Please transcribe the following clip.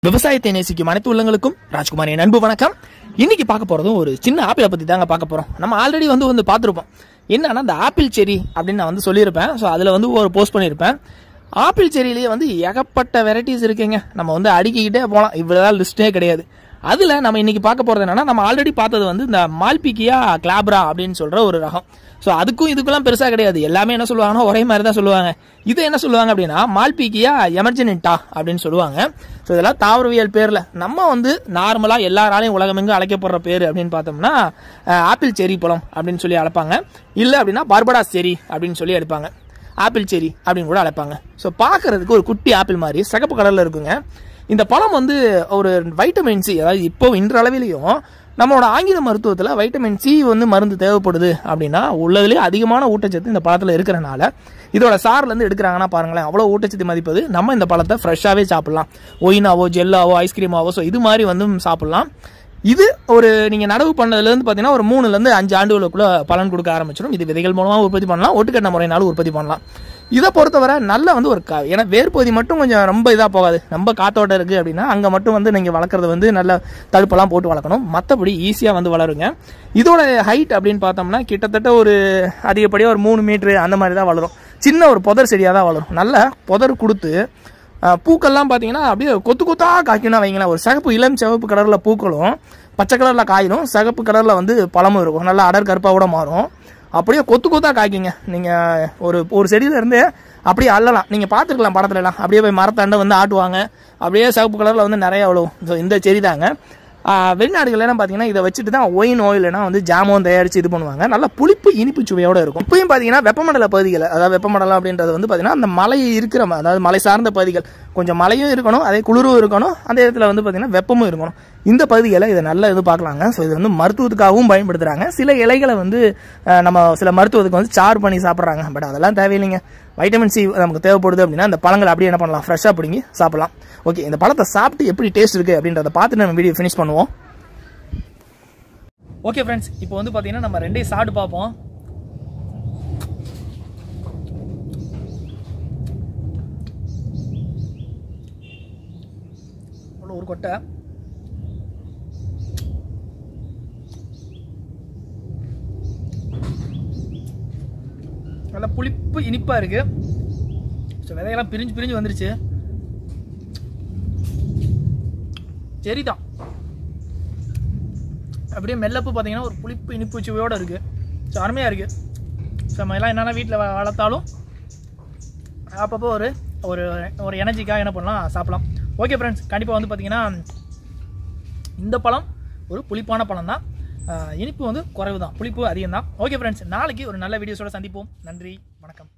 விவசாயத்தை நேசிக்கும் அனைத்து உள்ளங்களுக்கும் ராஜ்குமாரின் அன்பு வணக்கம் இன்னைக்கு பார்க்க போறதும் ஒரு சின்ன ஆப்பிளை பத்தி தாங்க பார்க்க போறோம் நம்ம ஆல்ரெடி வந்து வந்து பார்த்துருப்போம் என்னன்னா இந்த ஆப்பிள் செரி அப்படின்னு நான் வந்து சொல்லியிருப்பேன் ஸோ அதில் வந்து ஒரு போஸ்ட் பண்ணியிருப்பேன் ஆப்பிள் செரியிலேயே வந்து ஏகப்பட்ட வெரைட்டிஸ் இருக்குங்க நம்ம வந்து அடுக்கிக்கிட்டே போகலாம் இவ்வளோதான் லிஸ்ட்டே கிடையாது அதில் நம்ம இன்னைக்கு பார்க்க போகிறது என்னன்னா நம்ம ஆல்ரெடி பார்த்தது வந்து இந்த மால்பிக்கியா கிளாப்ரா அப்படின்னு சொல்கிற ஒரு ரகம் ஸோ அதுக்கும் இதுக்கெல்லாம் பெருசாக கிடையாது எல்லாமே என்ன சொல்லுவாங்கன்னா ஒரே மாதிரி தான் சொல்லுவாங்க இது என்ன சொல்லுவாங்க அப்படின்னா மால்பிக்கியா எமர்ஜெனிட்டா அப்படின்னு சொல்லுவாங்க ஸோ இதெல்லாம் தாவரவியல் பேரில் நம்ம வந்து நார்மலாக எல்லாராலையும் உலகமெங்கும் அழைக்கப்படுற பேர் அப்படின்னு பார்த்தோம்னா அஹ், ஆப்பிள் செரி பழம் அப்படின்னு சொல்லி அழைப்பாங்க இல்லை அப்படின்னா பார்படாஸ் செரி அப்படின்னு சொல்லி எடுப்பாங்க ஆப்பிள் செரி அப்படின்னு கூட அழைப்பாங்க ஸோ பார்க்கறதுக்கு ஒரு குட்டி ஆப்பிள் மாதிரி சிகப்பு கலரில் இருக்குங்க இந்த பழம் வந்து ஒரு வைட்டமின் சி அதாவது இப்போ இன்றளவிலையும் நம்மளோட ஆங்கில மருத்துவத்தில் வைட்டமின் சி வந்து மருந்து தேவைப்படுது அப்படின்னா உள்ளதுலேயே அதிகமான ஊட்டச்சத்து இந்த பழத்தில் இருக்கிறனால இதோட சார்லேருந்து எடுக்கிறாங்கன்னா பாருங்களேன் அவ்வளோ ஊட்டச்சத்து மதிப்பது நம்ம இந்த பழத்தை ஃப்ரெஷ்ஷாகவே சாப்பிடலாம் ஒயினாவோ ஜெல்லாவோ ஐஸ்கிரீமாவோ ஸோ இது மாதிரி வந்து சாப்பிடலாம் இது ஒரு நீங்கள் நடவு பண்ணதுலேருந்து பார்த்தீங்கன்னா ஒரு மூணுலேருந்து அஞ்சு ஆண்டுகளுக்குள்ள பலன் கொடுக்க ஆரம்பிச்சிடும் இது விதைகள் மூலமாக உற்பத்தி பண்ணலாம் ஒட்டுக்கட்ட முறையினாலும் உற்பத்தி பண்ணலாம் இதை பொறுத்தவரை நல்ல வந்து ஒரு க ஏன்னா வேர்பகுதி மட்டும் கொஞ்சம் ரொம்ப இதாக போகாது ரொம்ப காத்தோட்டம் இருக்குது அப்படின்னா அங்கே மட்டும் வந்து நீங்கள் வளர்க்குறது வந்து நல்ல தடுப்பெல்லாம் போட்டு வளர்க்கணும் மற்றபடி ஈஸியாக வந்து வளருங்க இதோட ஹைட் அப்படின்னு பார்த்தோம்னா கிட்டத்தட்ட ஒரு அதிகப்படியாக ஒரு மூணு மீட்ரு அந்த மாதிரி தான் வளரும் சின்ன ஒரு புதர் செடியாக தான் வளரும் நல்ல புதர் கொடுத்து அஹ் பூக்கள்லாம் பார்த்தீங்கன்னா அப்படியே கொத்து கொத்தா காய்க்கணும் வைங்களேன் ஒரு சிகப்பு இளம் சிவப்பு கலரில் பூக்களும் பச்சை கலரில் காயிடும் சிகப்பு கலரில் வந்து பழமும் இருக்கும் நல்லா அடர் கருப்பாக கூட மாறும் அப்படியே கொத்து கொத்தா காய்க்குங்க நீங்கள் ஒரு ஒரு செடியில இருந்து அப்படியே அள்ளலாம் நீங்கள் பார்த்துருக்கலாம் படத்துல எல்லாம் அப்படியே போய் மரத்தாண்ட வந்து ஆட்டுவாங்க அப்படியே சிவப்பு கலரில் வந்து நிறைய அவ்வளோ ஸோ இந்த செடி தாங்க ஆஹ் வெளிநாடுகள்லாம் பார்த்தீங்கன்னா இதை வச்சுட்டு தான் ஒயின் ஆயில்னா வந்து ஜாமும் தயாரித்து இது பண்ணுவாங்க நல்லா புளிப்பு இனிப்பு சுவையோட இருக்கும் இப்பயும் பார்த்தீங்கன்னா வெப்பமண்டல பகுதிகள் அதாவது வெப்பமண்டலம் அப்படின்றது வந்து பார்த்தீங்கன்னா அந்த மலை இருக்கிற ம- அதாவது மலை சார்ந்த பகுதிகள் கொஞ்சம் மழையும் இருக்கணும் அதே குளிரும் இருக்கணும் அந்த இடத்துல வந்து பார்த்தீங்கன்னா வெப்பமும் இருக்கணும் இந்த பகுதிகளில் இதை நல்ல இது பார்க்கலாங்க ஸோ இது வந்து மருத்துவத்துக்காகவும் பயன்படுத்துகிறாங்க சில இலைகளை வந்து ஆஹ் நம்ம சில மருத்துவத்துக்கு வந்து சாறு பண்ணி சாப்பிட்றாங்க பட் அதெல்லாம் தேவையில்லைங்க வைட்டமின் சி நமக்கு தேவைப்படுது அப்படின்னா அந்த பழங்களை அப்படியே என்ன பண்ணலாம் ஃப்ரெஷ்ஷாக பிடிங்கி சாப்பிடலாம் ஓகே இந்த பழத்தை சாப்பிட்டு எப்படி டேஸ்ட் இருக்குது அப்படின்றத பார்த்து நம்ம வீடியோ ஃபினிஷ் பண்ணுவோம் ஓகே ஃப்ரெண்ட்ஸ் இப்போ வந்து பார்த்தீங்கன்னா நம்ம ரெண்டையும் சாப்பிட்டு பார்ப்போம் அவ்வளோ ஒரு கொட்டை நல்லா புளிப்பு இனிப்பாக இருக்கு ஸோ விதையெல்லாம் பிரிஞ்சு பிரிஞ்சு வந்துருச்சு சரிதான் அப்படியே மெல்லப்பு பார்த்தீங்கன்னா ஒரு புளிப்பு இனிப்பு சுவையோடு இருக்குது ஸோ அருமையாக இருக்குது ஸோ நம்ம எல்லாம் என்னென்ன வீட்டில் வளர்த்தாலும் அப்பப்போ ஒரு ஒரு ஒரு எனர்ஜிக்காக என்ன பண்ணலாம் சாப்பிடலாம் ஓகே ஃப்ரெண்ட்ஸ் கண்டிப்பாக வந்து பார்த்தீங்கன்னா இந்த பழம் ஒரு புளிப்பான பழம் தான் இனிப்பு வந்து குறைவு தான் புளிப்பு அதிகம் தான் ஓகே ஃப்ரெண்ட்ஸ் நாளைக்கு ஒரு நல்ல வீடியோஸோட சந்திப்போம் நன்றி வணக்கம்